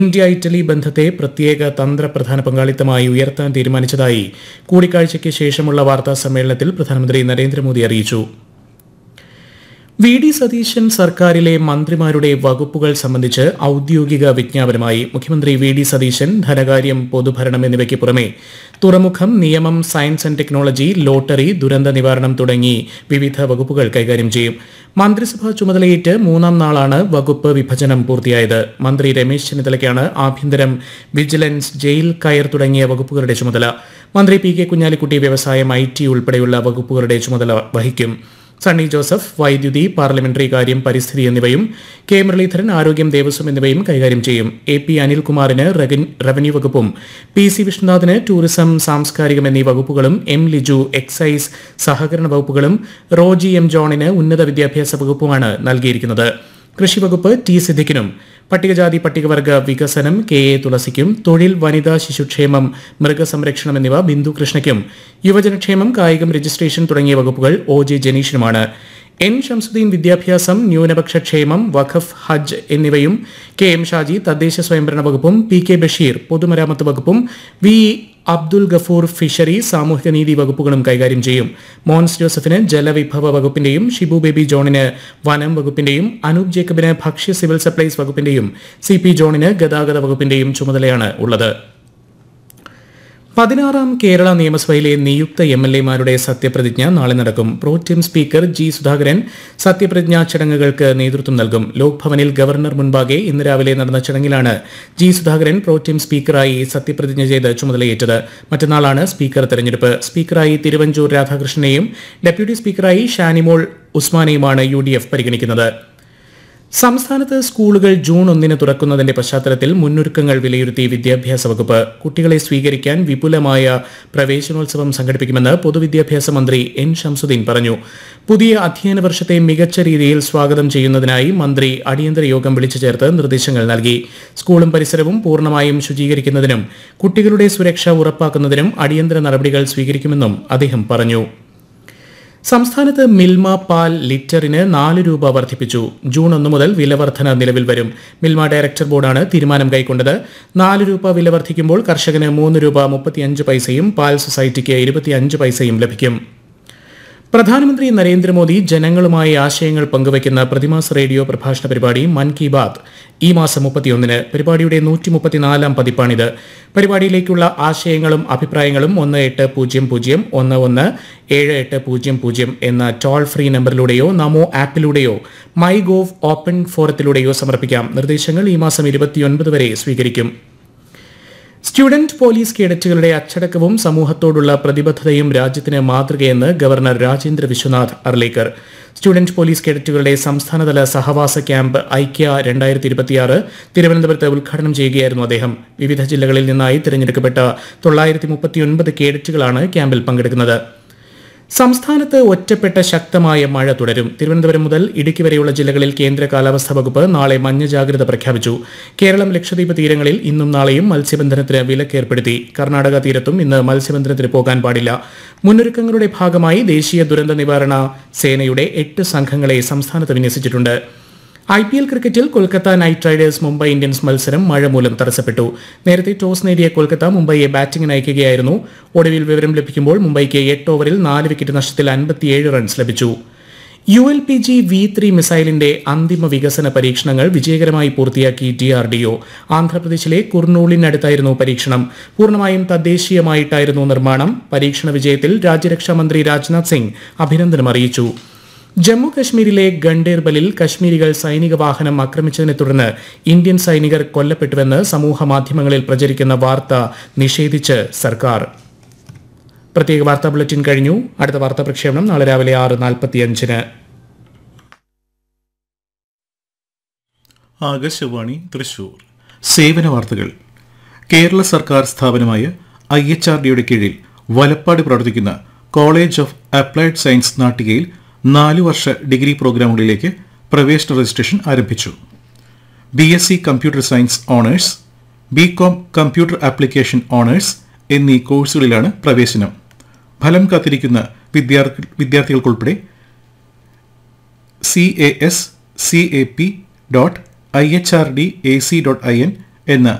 India Italy ബന്ധത്തെ പ്രത്യേക തന്ത്രപ്രധാന പങ്കാളിത്തമായി ഉയർത്താൻ തീരുമാനിച്ചതായി കൂടിക്കാഴ്ചയ്ക്ക് ശേഷമുള്ള വാർത്താ സമ്മേളനത്തിൽ പ്രധാനമന്ത്രി നരേന്ദ്രമോദി അറിയിച്ചു വി ഡി സതീശൻ സർക്കാരിലെ മന്ത്രിമാരുടെ വകുപ്പുകൾ സംബന്ധിച്ച് ഔദ്യോഗിക വിജ്ഞാപനമായി മുഖ്യമന്ത്രി വി ഡി സതീശൻ ധനകാര്യം പൊതുഭരണം എന്നിവയ്ക്ക് പുറമെ തുറമുഖം നിയമം സയൻസ് ആൻഡ് ടെക്നോളജി ലോട്ടറി ദുരന്ത നിവാരണം തുടങ്ങി വിവിധ വകുപ്പുകൾ കൈകാര്യം ചെയ്യും മന്ത്രിസഭാ ചുമതലയേറ്റ് മൂന്നാം നാളാണ് വകുപ്പ് വിഭജനം പൂർത്തിയായത് മന്ത്രി രമേശ് ചെന്നിത്തലയ്ക്കാണ് ആഭ്യന്തരം വിജിലൻസ് ജയിൽ കയർ തുടങ്ങിയ വകുപ്പുകളുടെ ചുമതല മന്ത്രി പി കെ കുഞ്ഞാലിക്കുട്ടി വ്യവസായം ഐ ടി ഉൾപ്പെടെയുള്ള വകുപ്പുകളുടെ ചുമതല വഹിക്കും സണ്ണി ജോസഫ് വൈദ്യുതി പാർലമെന്ററി കാര്യം പരിസ്ഥിതി എന്നിവയും കെ മുരളീധരൻ ആരോഗ്യം ദേവസ്വം എന്നിവയും കൈകാര്യം ചെയ്യും എ പി അനിൽകുമാറിന് റെഗൻ- റവന്യൂ വകുപ്പും പി സി വിഷ്ണുനാഥിന് ടൂറിസം സാംസ്കാരികം എന്നീ വകുപ്പുകളും എം ലിജു എക്സൈസ് സഹകരണ വകുപ്പുകളും റോജി എം ജോണിന് ഉന്നത വിദ്യാഭ്യാസ വകുപ്പുമാണ് നൽകിയിരിക്കുന്നത് കൃഷി വകുപ്പ് ടി സിദ്ദിഖിനും പട്ടികജാതി പട്ടികവർഗ വികസനം കെ എ തുളസിക്കും തൊഴിൽ വനിതാ ശിശുക്ഷേമം മൃഗസംരക്ഷണം എന്നിവ ബിന്ദു കൃഷ്ണയ്ക്കും യുവജനക്ഷേമം കായികം രജിസ്ട്രേഷൻ തുടങ്ങിയ വകുപ്പുകൾ ഒ ജെ ജനീഷിനുമാണ് എൻ ഷംസുദ്ദീൻ വിദ്യാഭ്യാസം ന്യൂനപക്ഷ ക്ഷേമം വഖഫ് ഹജ്ജ് എന്നിവയും കെ എം ഷാജി തദ്ദേശ സ്വയംഭരണ വകുപ്പും പി കെ ബഷീർ പൊതുമരാമത്ത് വകുപ്പും വി അബ്ദുൽ ഗഫൂർ ഫിഷറി സാമൂഹികനീതി വകുപ്പുകളും കൈകാര്യം ചെയ്യും മോൻസ് ജോസഫിന് ജലവിഭവ വകുപ്പിന്റെയും ഷിബു ബേബി ജോണിന് വനം വകുപ്പിന്റെയും അനൂപ് ജേക്കബിന് ഭക്ഷ്യ സിവിൽ സപ്ലൈസ് വകുപ്പിന്റെയും സി പി ജോണിന് ഗതാഗത വകുപ്പിന്റെയും ചുമതലയാണ് ഉള്ളത് പതിനാറാം കേരള നിയമസഭയിലെ നിയുക്ത എം എൽ എമാരുടെ സത്യപ്രതിജ്ഞ നാളെ നടക്കും പ്രോറ്റീം സ്പീക്കർ ജി സുധാകരൻ സത്യപ്രതിജ്ഞാ ചടങ്ങുകൾക്ക് നേതൃത്വം നൽകും ലോക്ഭവനിൽ ഗവർണർ മുൻപാകെ ഇന്ന് രാവിലെ നടന്ന ചടങ്ങിലാണ് ജി സുധാകരൻ പ്രോറ്റീം സ്പീക്കറായി സത്യപ്രതിജ്ഞ ചെയ്ത് ചുമതലയേറ്റത് മറ്റന്നാളാണ് സ്പീക്കർ തെരഞ്ഞെടുപ്പ് സ്പീക്കറായി തിരുവഞ്ചൂർ രാധാകൃഷ്ണനെയും ഡെപ്യൂട്ടി സ്പീക്കറായി ഷാനിമോൾ ഉസ്മാനെയുമാണ് യു ഡി എഫ് പരിഗണിക്കുന്നത് സംസ്ഥാനത്ത് സ്കൂളുകൾ ജൂൺ ഒന്നിന് തുറക്കുന്നതിന്റെ പശ്ചാത്തലത്തിൽ മുന്നൊരുക്കങ്ങൾ വിലയിരുത്തി വിദ്യാഭ്യാസ വകുപ്പ് കുട്ടികളെ സ്വീകരിക്കാൻ വിപുലമായ പ്രവേശനോത്സവം സംഘടിപ്പിക്കുമെന്ന് പൊതുവിദ്യാഭ്യാസ മന്ത്രി എൻ ഷംസുദ്ദീൻ പറഞ്ഞു പുതിയ അധ്യയന വർഷത്തെ മികച്ച രീതിയിൽ സ്വാഗതം ചെയ്യുന്നതിനായി മന്ത്രി അടിയന്തര യോഗം വിളിച്ചു ചേർത്ത് നിർദ്ദേശങ്ങൾ നൽകി സ്കൂളും പരിസരവും പൂർണ്ണമായും ശുചീകരിക്കുന്നതിനും കുട്ടികളുടെ സുരക്ഷ ഉറപ്പാക്കുന്നതിനും അടിയന്തര നടപടികൾ സ്വീകരിക്കുമെന്നും അദ്ദേഹം പറഞ്ഞു സംസ്ഥാനത്ത് മിൽമ പാൽ ലിറ്ററിന് നാല് രൂപ വർദ്ധിപ്പിച്ചു ജൂൺ ഒന്ന് മുതൽ വില വർധന നിലവിൽ വരും മിൽമ ഡയറക്ടർ ബോർഡാണ് തീരുമാനം കൈക്കൊണ്ടത് നാല് രൂപ വില വർദ്ധിക്കുമ്പോൾ കർഷകന് മൂന്ന് രൂപ മുപ്പത്തിയഞ്ച് പൈസയും പാൽ സൊസൈറ്റിക്ക് ഇരുപത്തിയഞ്ച് പൈസയും ലഭിക്കും പ്രധാനമന്ത്രി നരേന്ദ്രമോദി ജനങ്ങളുമായി ആശയങ്ങൾ പങ്കുവയ്ക്കുന്ന പ്രതിമാസ റേഡിയോ പ്രഭാഷണ പരിപാടി മൻ കി ബാത് ഈ മാസം മുപ്പത്തിയൊന്നിന് പരിപാടിയുടെ നൂറ്റി മുപ്പത്തിനാലാം പതിപ്പാണിത് പരിപാടിയിലേക്കുള്ള ആശയങ്ങളും അഭിപ്രായങ്ങളും ഒന്ന് എട്ട് പൂജ്യം പൂജ്യം ഒന്ന് ഒന്ന് ഏഴ് എട്ട് പൂജ്യം പൂജ്യം എന്ന ടോൾ ഫ്രീ നമ്പറിലൂടെയോ നമോ ആപ്പിലൂടെയോ മൈ ഗോവ് ഓപ്പൺ ഫോറത്തിലൂടെയോ സമർപ്പിക്കാം നിർദ്ദേശങ്ങൾ ഈ മാസം ഇരുപത്തിയൊൻപത് വരെ സ്വീകരിക്കും സ്റ്റുഡന്റ് പോലീസ് കേഡറ്റുകളുടെ അച്ചടക്കവും സമൂഹത്തോടുള്ള പ്രതിബദ്ധതയും രാജ്യത്തിന് മാതൃകയെന്ന് governor Rajendra Vishwanath Arlekar student police കേഡറ്റുകളുടെ സംസ്ഥാനതല സഹവാസ ക്യാമ്പ് ഐക്യ രണ്ടായിരത്തി ഇരുപത്തിയാറ് തിരുവനന്തപുരത്ത് ഉദ്ഘാടനം ചെയ്യുകയായിരുന്നു അദ്ദേഹം വിവിധ ജില്ലകളിൽ നിന്നായി തിരഞ്ഞെടുക്കപ്പെട്ട തൊള്ളായിരത്തി മുപ്പത്തിയൊൻപത് കേഡറ്റുകളാണ് ക്യാമ്പിൽ പങ്കെടുക്കുന്നത് സംസ്ഥാനത്ത് ഒറ്റപ്പെട്ട ശക്തമായ മഴ തുടരും തിരുവനന്തപുരം മുതൽ ഇടുക്കി വരെയുള്ള ജില്ലകളിൽ കേന്ദ്ര കാലാവസ്ഥാ വകുപ്പ് നാളെ മഞ്ഞ ജാഗ്രത പ്രഖ്യാപിച്ചു കേരളം ലക്ഷദ്വീപ് തീരങ്ങളിൽ ഇന്നും നാളെയും മത്സ്യബന്ധനത്തിന് വിലക്കേർപ്പെടുത്തി കർണാടക തീരത്തും ഇന്ന് മത്സ്യബന്ധനത്തിന് പോകാൻ പാടില്ല മുന്നൊരുക്കങ്ങളുടെ ഭാഗമായി ദേശീയ ദുരന്ത നിവാരണ സേനയുടെ എട്ട് സംഘങ്ങളെ സംസ്ഥാനത്ത് വിന്യസിച്ചിട്ടുണ്ട് ഐ പി എൽ ക്രിക്കറ്റിൽ Kolkata Knight Riders Mumbai Indians മത്സരം മഴ മൂലം തടസ്സപ്പെട്ടു നേരത്തെ ടോസ് നേടിയ കൊൽക്കത്ത മുംബൈയെ ബാറ്റിംഗിന് അയക്കുകയായിരുന്നു ഒടുവിൽ വിവരം ലഭിക്കുമ്പോൾ മുംബൈക്ക് എട്ട് ഓവറിൽ നാല് വിക്കറ്റ് നഷ്ടത്തിൽ അൻപത്തിയേഴ് റൺസ് ലഭിച്ചു U L P G V three മിസൈലിന്റെ അന്തിമ വികസന പരീക്ഷണങ്ങൾ വിജയകരമായി പൂർത്തിയാക്കി ഡി ആർ ഡി ഒ ആന്ധ്രാപ്രദേശിലെ കുർണൂളിനടുത്തായിരുന്നു പരീക്ഷണം പൂർണ്ണമായും തദ്ദേശീയമായിട്ടായിരുന്നു നിർമ്മാണം പരീക്ഷണ വിജയത്തിൽ രാജ്യരക്ഷാമന്ത്രി രാജ്നാഥ് സിംഗ് അഭിനന്ദനം അറിയിച്ചു ജമ്മു കശ്മീരിലെ ഗണ്ടേർബലിൽ കശ്മീരികൾ സൈനിക വാഹനം ആക്രമിച്ചതിനെ തുടർന്ന് ഇന്ത്യൻ സൈനികർ കൊല്ലപ്പെട്ടുവെന്ന് സമൂഹ മാധ്യമങ്ങളിൽ പ്രചരിക്കുന്ന വാർത്ത നിഷേധിച്ച് സർക്കാർ പ്രത്യേക വാർത്താ ബുള്ളറ്റിൻ കഴിഞ്ഞു അടുത്ത വാർത്താ പ്രക്ഷേപണം നാളെ രാവിലെ ആറ് നാൽപ്പത്തിയഞ്ചിന് ആകാശവാണി തൃശൂർ സേവന വാർത്തകൾ കേരള സർക്കാർ സ്ഥാപനമായ ഐ എച്ച് ആർ ഡിയുടെ കീഴിൽ വലപ്പാട് പ്രവർത്തിക്കുന്ന കോളേജ് ഓഫ് അപ്ലൈഡ് സയൻസ് നാട്ടികയിൽ നാലു വർഷ ഡിഗ്രി പ്രോഗ്രാമുകളിലേക്ക് പ്രവേശന രജിസ്ട്രേഷൻ ആരംഭിച്ചു B S C computer science honours B com computer application honours എന്നീ കോഴ്സുകളിലാണ് പ്രവേശനം ഫലം കാത്തിരിക്കുന്ന വിദ്യാർത്ഥി വിദ്യാർത്ഥികൾക്കുൾപ്പെടെ C A S C A P dot I H R D A C dot I N എന്ന്